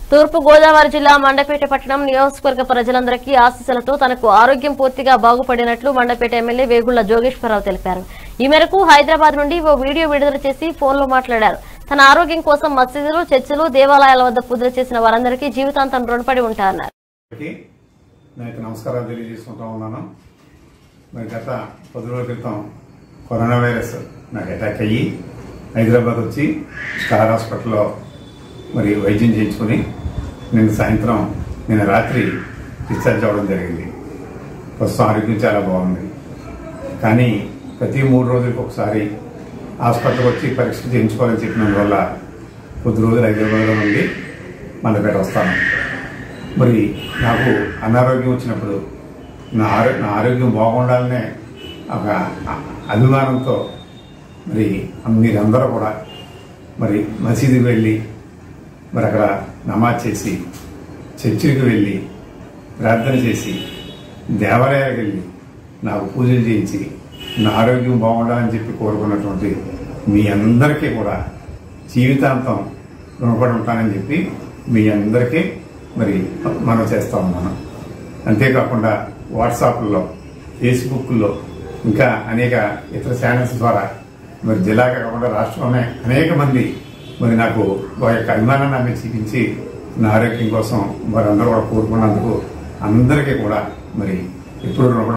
తూర్పు గోదావరి జిల్లా మండపేట పట్టణం నియోజకవర్గ ప్రజలందరికీ ఆశీస్సులతో తనకు ఆరోగ్యం పూర్తిగా బాగుపడినట్లు మండపేట ఎమ్మెల్యే వేగుళ్ల జోగేశ్వరరావు తెలిపారు ఈ మేరకు హైదరాబాద్ నుండి ఓ వీడియో విడుదల చేసి ఫోన్లో మాట్లాడారు తన ఆరోగ్యం కోసం మసీదులు చర్చిలు దేవాలయాల వద్ద పూజలు చేసిన వారందరికీ జీవితాంతం రుణపడి ఉంటారన్నారు అందరికీ నాకు నమస్కారాలు తెలియజేసుకుంటా ఉన్నాను మరి గత పది రోజుల క్రితం కరోనా వైరస్ నాకు అటాక్ అయ్యి హైదరాబాద్ వచ్చి స్టార్ హాస్పిటల్లో మరి వైద్యం చేయించుకుని నిన్న సాయంత్రం నిన్న రాత్రి డిశ్చార్జ్ అవ్వడం జరిగింది ప్రస్తుతం ఆరోగ్యం చాలా బాగుంది కానీ ప్రతి మూడు రోజులకు ఒకసారి హాస్పిటల్కి వచ్చి పరీక్ష చేయించుకోవాలని చెప్పినందువల్ల కొద్ది రోజులు హైదరాబాద్లో నుండి మండపేట వస్తాను మరి నాకు అనారోగ్యం వచ్చినప్పుడు నా ఆరో నా ఆరోగ్యం బాగుండాలనే ఒక అ- అభిమానంతో మరి మీరందరూ కూడా మరి మసీదుకి వెళ్ళి మరి అక్కడ నమాజ్ చేసి చర్చికి వెళ్ళి ప్రార్థన చేసి దేవాలయాలకు వెళ్ళి నాకు పూజలు చేయించి నా ఆరోగ్యం బాగుండాలని చెప్పి కోరుకున్నటువంటి మీ అందరికీ కూడా జీవితాంతం రుణపడి ఉంటానని చెప్పి మీ అందరికీ మరి మనం చేస్తా ఉన్నాను అంతేకాకుండా వాట్సాప్లో ఫేస్బుక్లో ఇంకా అనేక ఇతర ఛానల్స్ ద్వారా మరి జిల్లాగా కాకుండా రాష్ట్రంలోనే అనేక మంది మరి నాకు వారి యొక్క అభిమానాన్ని ఆమె చూపించి నా ఆరోగ్యం కోసం వారందరూ కూడా కోరుకున్నందుకు అందరికీ కూడా మరి ఎప్పుడు రుణపడి